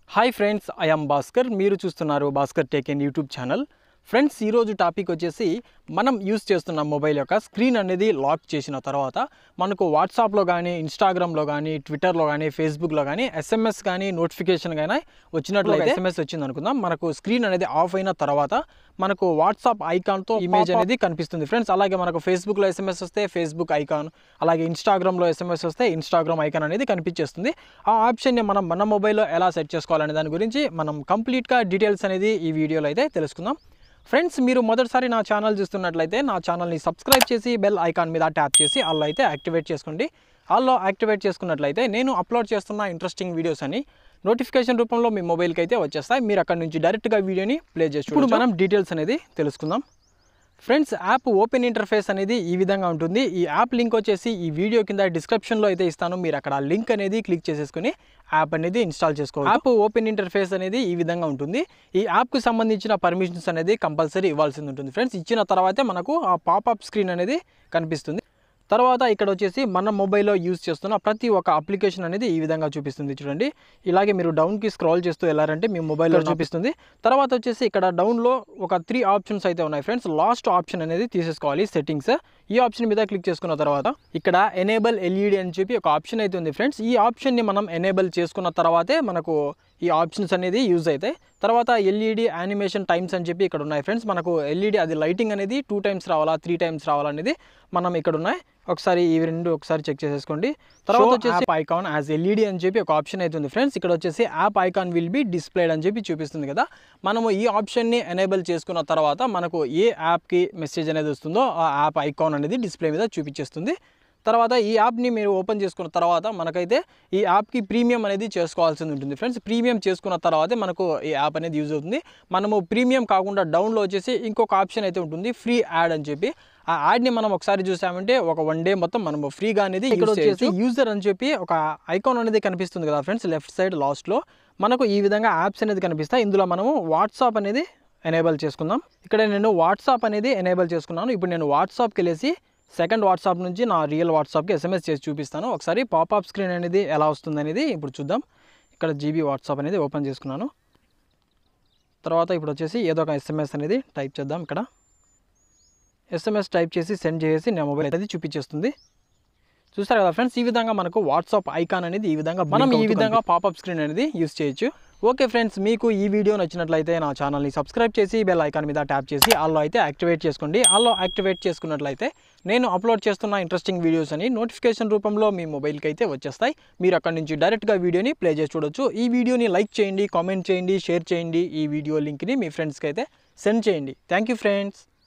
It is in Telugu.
హాయ్ ఫ్రెండ్స్ ఐఎమ్ భాస్కర్ మీరు చూస్తున్నారు Bhaskar tech in YouTube channel friends ఈరోజు టాపిక్ వచ్చేసి మనం యూస్ చేస్తున్న మొబైల్ యొక్క స్క్రీన్ అనేది లాక్ చేసిన తర్వాత మనకు వాట్సాప్లో కానీ ఇన్స్టాగ్రామ్లో కానీ ట్విట్టర్లో కానీ ఫేస్బుక్లో కానీ ఎస్ఎంఎస్ కానీ నోటిఫికేషన్ కానీ వచ్చినట్లయితే ఎస్ఎంఎస్ వచ్చింది అనుకుందాం మనకు స్క్రీన్ అనేది ఆఫ్ అయిన తర్వాత మనకు వాట్సాప్ ఐకాన్తో ఇమేజ్ అనేది కనిపిస్తుంది ఫ్రెండ్స్ అలాగే మనకు ఫేస్బుక్లో ఎస్ఎంఎస్ వస్తే ఫేస్బుక్ ఐకాన్ అలాగే ఇన్స్టాగ్రామ్లో ఎస్ఎంఎస్ వస్తే ఇన్స్టాగ్రామ్ ఐకాన్ అనేది కనిపించేస్తుంది ఆ ఆప్షన్ని మనం మన మొబైల్లో ఎలా సెట్ చేసుకోవాలనే దాని గురించి మనం కంప్లీట్గా డీటెయిల్స్ అనేది ఈ వీడియోలో అయితే తెలుసుకుందాం ఫ్రెండ్స్ మీరు మొదటిసారి నా ఛానల్ చూస్తున్నట్లయితే నా ఛానల్ని సబ్స్క్రైబ్ చేసి బెల్ ఐకాన్ మీద ట్యాప్ చేసి అల్లో అయితే యాక్టివేట్ చేసుకోండి అల్లో యాక్టివేట్ చేసుకున్నట్లయితే నేను అప్లోడ్ చేస్తున్న ఇంట్రెస్టింగ్ వీడియోస్ అని నోటిఫికేషన్ రూపంలో మీ మొబైల్కి అయితే వచ్చేస్తాయి మీరు అక్కడ నుంచి డైరెక్ట్గా వీడియోని ప్లే చేసి ఇప్పుడు మనం డీటెయిల్స్ అనేది తెలుసుకుందాం ఫ్రెండ్స్ యాప్ ఓపెన్ ఇంటర్ఫేస్ అనేది ఈ విధంగా ఉంటుంది ఈ యాప్ లింక్ వచ్చేసి ఈ వీడియో కింద డిస్క్రిప్షన్లో అయితే ఇస్తాను మీరు అక్కడ ఆ లింక్ అనేది క్లిక్ చేసేసుకుని యాప్ అనేది ఇన్స్టాల్ చేసుకోవాలి యాప్ ఓపెన్ ఇంటర్ఫేస్ అనేది ఈ విధంగా ఉంటుంది ఈ యాప్కి సంబంధించిన పర్మిషన్స్ అనేది కంపల్సరీ ఇవ్వాల్సింది ఉంటుంది ఫ్రెండ్స్ ఇచ్చిన తర్వాతే మనకు ఆ పాపప్ స్క్రీన్ అనేది కనిపిస్తుంది తర్వాత ఇక్కడ వచ్చేసి మన మొబైల్లో యూజ్ చేస్తున్న ప్రతి ఒక్క అప్లికేషన్ అనేది ఈ విధంగా చూపిస్తుంది చూడండి ఇలాగే మీరు డౌన్కి స్క్రాల్ చేస్తూ వెళ్ళారంటే మీ మొబైల్లో చూపిస్తుంది తర్వాత వచ్చేసి ఇక్కడ డౌన్లో ఒక త్రీ ఆప్షన్స్ అయితే ఉన్నాయి ఫ్రెండ్స్ లాస్ట్ ఆప్షన్ అనేది తీసేసుకోవాలి సెట్టింగ్స్ ఈ ఆప్షన్ మీద క్లిక్ చేసుకున్న తర్వాత ఇక్కడ ఎనేబుల్ ఎల్ఈడి అని చెప్పి ఒక ఆప్షన్ అయితే ఉంది ఫ్రెండ్స్ ఈ ఆప్షన్ని మనం ఎనేబుల్ చేసుకున్న తర్వాతే మనకు ఈ ఆప్షన్స్ అనేది యూజ్ అవుతాయి తర్వాత ఎల్ఈడి యానిమేషన్ టైమ్స్ అని చెప్పి ఇక్కడ ఉన్నాయి ఫ్రెండ్స్ మనకు ఎల్ఈడి అది లైటింగ్ అనేది టూ టైమ్స్ రావాలా త్రీ టైమ్స్ రావాలా అనేది మనం ఇక్కడ ఉన్నాయి ఒకసారి ఈ రెండు ఒకసారి చెక్ చేసేసుకోండి తర్వాత వచ్చేసి యాప్ ఐకాన్ యాజ్ ఎల్ఈడి అని చెప్పి ఒక ఆప్షన్ అయితే ఉంది ఫ్రెండ్స్ ఇక్కడ వచ్చేసి app icon will be displayed అని చెప్పి చూపిస్తుంది కదా మనము ఈ ఆప్షన్ని ఎనేబుల్ చేసుకున్న తర్వాత మనకు ఏ యాప్కి మెసేజ్ అనేది వస్తుందో ఆ యాప్ ఐకాన్ అనేది డిస్ప్లే మీద చూపించేస్తుంది తర్వాత ఈ యాప్ని మీరు ఓపెన్ చేసుకున్న తర్వాత మనకైతే ఈ యాప్కి ప్రీమియం అనేది చేసుకోవాల్సి ఉంటుంది ఫ్రెండ్స్ ప్రీమియం చేసుకున్న తర్వాతే మనకు ఈ యాప్ అనేది యూజ్ అవుతుంది మనము ప్రీమియం కాకుండా డౌన్లో వచ్చేసి ఇంకొక ఆప్షన్ అయితే ఉంటుంది ఫ్రీ యాడ్ అని చెప్పి ఆ యాడ్ని మనం ఒకసారి చూసామంటే ఒక వన్ డే మొత్తం మనము ఫ్రీగా అనేది ఇక్కడ వచ్చేసి యూజర్ అని చెప్పి ఒక ఐకాన్ అనేది కనిపిస్తుంది కదా ఫ్రెండ్స్ లెఫ్ట్ సైడ్ లాస్ట్లో మనకు ఈ విధంగా యాప్స్ అనేది కనిపిస్తాయి ఇందులో మనము వాట్సాప్ అనేది ఎనేబుల్ చేసుకుందాం ఇక్కడ నేను వాట్సాప్ అనేది ఎనేబుల్ చేసుకున్నాను ఇప్పుడు నేను వాట్సాప్కి వెళ్ళేసి సెకండ్ వాట్సాప్ నుంచి నా రియల్ వాట్సాప్కి ఎస్ఎంఎస్ చేసి చూపిస్తాను ఒకసారి పాపప్ స్క్రీన్ అనేది ఎలా వస్తుంది అనేది ఇప్పుడు చూద్దాం ఇక్కడ జీబీ వాట్సాప్ అనేది ఓపెన్ చేసుకున్నాను తర్వాత ఇప్పుడు వచ్చేసి ఏదో ఒక ఎస్ఎంఎస్ అనేది టైప్ చేద్దాం ఇక్కడ ఎస్ఎంఎస్ టైప్ చేసి సెండ్ చేసి నా మొబైల్ అనేది చూపించేస్తుంది చూస్తారు కదా ఫ్రెండ్స్ ఈ విధంగా మనకు వాట్సాప్ ఐకాన్ అనేది ఈ విధంగా మనం ఈ విధంగా పాపప్ స్క్రీన్ అనేది యూస్ చేయొచ్చు ఓకే ఫ్రెండ్స్ మీకు ఈ వీడియో నచ్చినట్లయితే నా ఛానల్ని సబ్స్క్రైబ్ చేసి బెల్ ఐకాన్ మీద ట్యాప్ చేసి ఆల్లో అయితే యాక్టివేట్ చేసుకోండి ఆల్లో యాక్టివేట్ చేసుకున్నట్లయితే నేను అప్లోడ్ చేస్తున్న ఇంట్రెస్టింగ్ వీడియోస్ అని నోటిఫికేషన్ రూపంలో మీ మొబైల్కి అయితే వచ్చేస్తాయి మీరు అక్కడ నుంచి డైరెక్ట్గా వీడియోని ప్లే చేసి చూడొచ్చు ఈ వీడియోని లైక్ చేయండి కామెంట్ చేయండి షేర్ చేయండి ఈ వీడియో లింక్ని మీ ఫ్రెండ్స్కి అయితే సెండ్ చేయండి థ్యాంక్ యూ ఫ్రెండ్స్